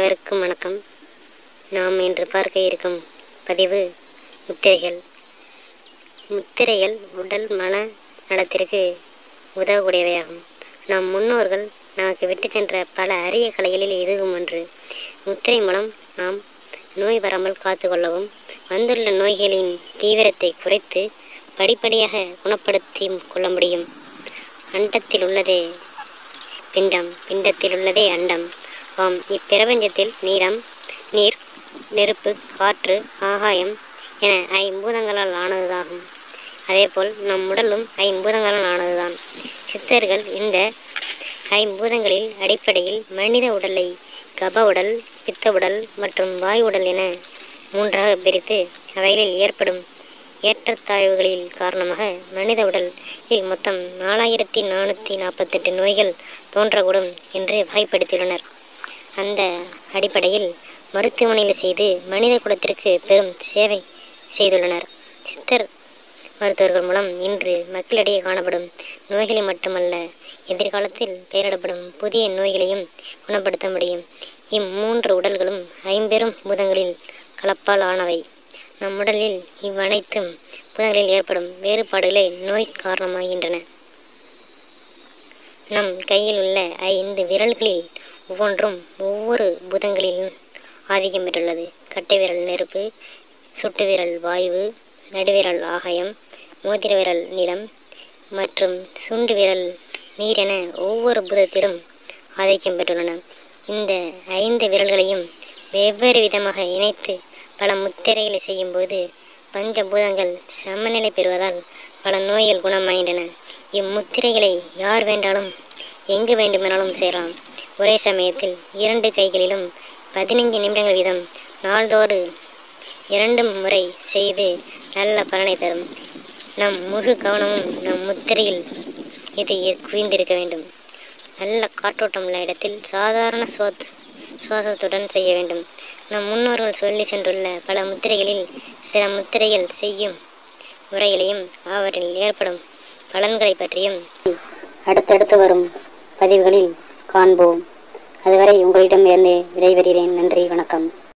அனைவருக்கும் வணக்கம் நாம் இன்று பார்க்க இருக்கும் பதிவு முத்திரைகள் முத்திரைகள் உடல் மன நலத்திற்கு உதவக்கூடியவையாகும் நம் முன்னோர்கள் நமக்கு விட்டு சென்ற பல அரிய கலைகளில் இதுவும் ஒன்று முத்திரை மூலம் நாம் நோய் வராமல் காத்துக்கொள்ளவும் வந்துள்ள நோய்களின் தீவிரத்தை குறைத்து படிப்படியாக குணப்படுத்தி கொள்ள முடியும் அண்டத்தில் உள்ளதே பிண்டம் பிண்டத்தில் உள்ளதே அண்டம் ஆம் இப்பிரபஞ்சத்தில் நீளம் நீர் நெருப்பு காற்று ஆகாயம் என ஐம்பூதங்களால் ஆனதுதாகும் அதேபோல் நம் உடலும் ஐம்பூதங்களால் ஆனதுதான் சித்தர்கள் இந்த ஐம்பூதங்களில் அடிப்படையில் மனித உடலை கப உடல் பித்த உடல் மற்றும் வாயு உடல் என மூன்றாக பிரித்து அவைகளில் ஏற்படும் ஏற்றத்தாழ்வுகளில் காரணமாக மனித உடலில் மொத்தம் நாலாயிரத்தி நானூற்றி நாற்பத்தெட்டு நோய்கள் தோன்றக்கூடும் என்று வகைப்படுத்தியுள்ளனர் அந்த அடிப்படையில் மருத்துவமனையில் செய்து மனித குலத்திற்கு பெரும் சேவை செய்துள்ளனர் சித்தர் மருத்துவர்கள் மூலம் இன்று மக்களிடையே காணப்படும் நோய்களை மட்டுமல்ல எதிர்காலத்தில் பெயரிடப்படும் புதிய நோய்களையும் குணப்படுத்த முடியும் இம்மூன்று உடல்களும் ஐம்பெரும் பூதங்களில் கலப்பால் ஆனவை நம் உடலில் இவ்வனைத்தும் பூதங்களில் ஏற்படும் வேறுபாடுகளே நோய் காரணமாகின்றன நம் கையில் உள்ள ஐந்து விரல்களில் ஒவ்வொன்றும் ஒவ்வொரு பூதங்களிலும் ஆதிக்கம் பெற்றுள்ளது கட்டை விரல் நெருப்பு சுட்டு விரல் வாயு நடுவிரல் ஆகாயம் மோதிர விரல் நிலம் மற்றும் சுண்டு விரல் நீர் என ஒவ்வொரு பூதத்திலும் ஆதிக்கம் பெற்றுள்ளன இந்த ஐந்து விரல்களையும் வெவ்வேறு விதமாக இணைத்து பல முத்திரைகளை செய்யும்போது பஞ்சபூதங்கள் சமநிலை பெறுவதால் பல நோய்கள் குணமாகின்றன இம்முத்திரைகளை யார் வேண்டாலும் எங்கு வேண்டுமானாலும் செய்யலாம் ஒரே சமயத்தில் இரண்டு கைகளிலும் பதினைஞ்சு நிமிடங்கள் வீதம் நாள்தோறு இரண்டு முறை செய்து நல்ல பலனை தரும் நம் முழு கவனமும் நம் முத்திரையில் இது குவிந்திருக்க வேண்டும் நல்ல காற்றோட்டம் உள்ள இடத்தில் சாதாரண சுவாத் சுவாசத்துடன் செய்ய வேண்டும் நம் முன்னோர்கள் சொல்லி சென்றுள்ள பல முத்திரைகளில் சில முத்திரைகள் செய்யும் முறைகளையும் அவற்றில் ஏற்படும் பலன்களை பற்றியும் அடுத்தடுத்து வரும் பதிவுகளில் காண்போம் அதுவரை உங்களிடம் இருந்து விடைபெறுகிறேன் நன்றி வணக்கம்